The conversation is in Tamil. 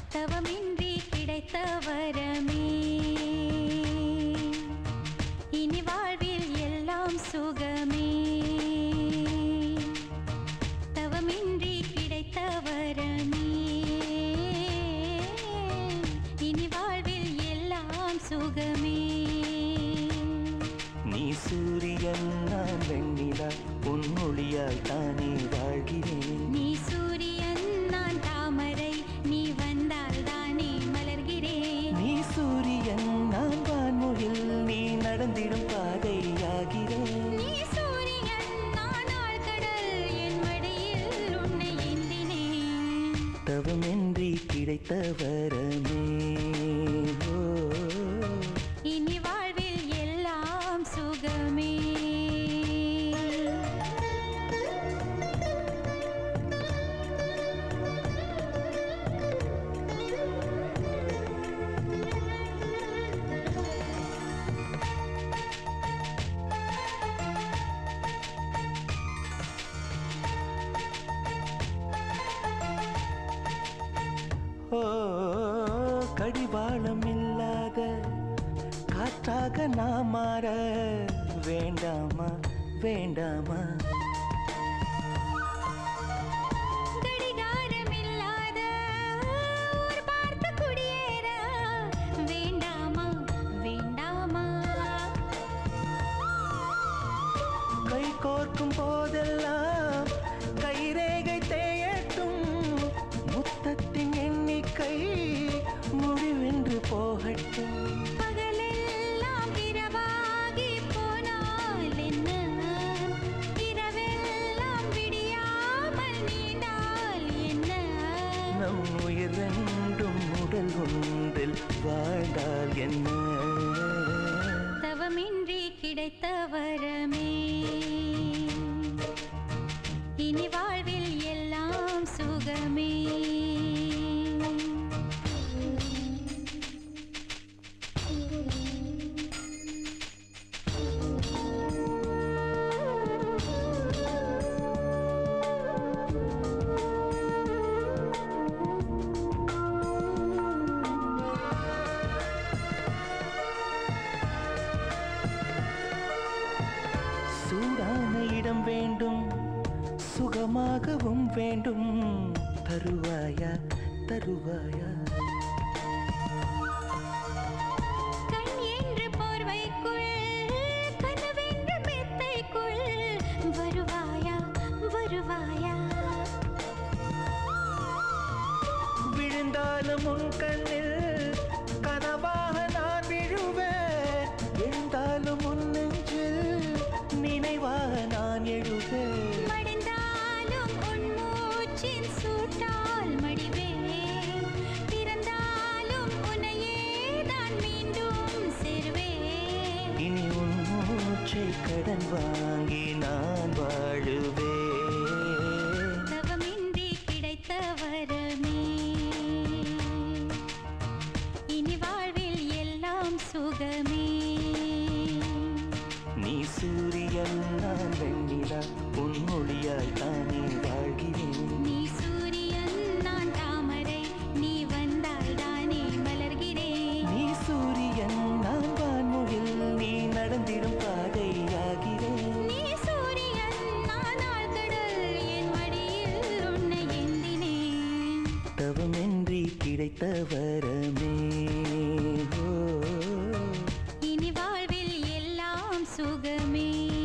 தவமின்றி கிடைத்த வரமே இனி வாழ்வில் எல்லாம் சுகமே தவமின்றி கிடைத்த வரமே இனி வாழ்வில் எல்லாம் சுகமே நீ சூரியன் நான் வெண்ணிலா பொன்னொழியால் தானே வாழ்கிறேன் நீ சூரியன் நான் தாமரை நீ வந்தால் தானே மலர்கிறேன் நீ சூரியன் நான் வான்மொழில் நீ நடந்திடும் பாதையாகிறேன் நீ சூரியன் நான் ஆழ்கடல் என் மடியில் உன்னை ஏந்தினேன் தவமின்றி கிடைத்த வரமே ஓ இனி வாழ்வில் எல்லாம் சுகமே ஓ கடிவாளம் இல்லாத காற்றாக நான் மாற வேண்டாமா வேண்டாமா கடிகாரமில்லாத ஊர் பார்த்து குடியேற வேண்டாமா வேண்டாமா கை கோர்க்கும் போதெல்லாம் கைரேகை தேயட்டும் முத்தத்தின் எண்ணிக்கை முடிவென்று போகட்டும் பகலெல்லாம் இரவாகி போனால் என்ன இரவெல்லாம் விடியாமல் நீண்டால் என்ன நம் உயிர் ரெண்டும் உடல் ஒன்றில் வாழ்ந்தால் என்ன தவமின்றி கிடைத்த வரமே இனி வாழ்வில் எல்லாம் சுகமே சூடான இடம் வேண்டும் சுகமாகவும் வேண்டும் தருவாயா தருவாயா கண் என்று போர்வைக்குள் கனவென்று மெத்தைக்குள் வருவாயா வருவாயா விழுந்தாலும் உன் கண்ணில் கனவாக நான் விழுவேன் எழுந்தாலும் உன் நெஞ்சில் நினைவாக நான் எழுவேன் மடிந்தாலும் உன் மூச்சின் சூட்டால் மடிவேன் பிறந்தாலும் உன்னையே நான் மீண்டும் சேர்வேன் இனி உன் மூச்சை கடன் வாங்கி நான் வாழுவேன் தவமின்றி கிடைத்த வரமே இனி வாழ்வில் எல்லாம் சுகமே நீ சூரியன் நான் வெண்ணிலா பொன்மொழியால் தானே வாழ்கிறேன் நீ சூரியன் நான் தாமரை நீ வந்தால் தானே மலர்கிறேன் நீ சூரியன் நான் வான்மொழில் நீ நடந்திடும் பாதையாகிறேன் நீ சூரியன் நான் ஆழ்கடல் என் மடியில் உன்னை ஏந்தினேன் தவமின்றி கிடைத்த வரமே ஓ இனி வாழ்வில் எல்லாம் சுகமே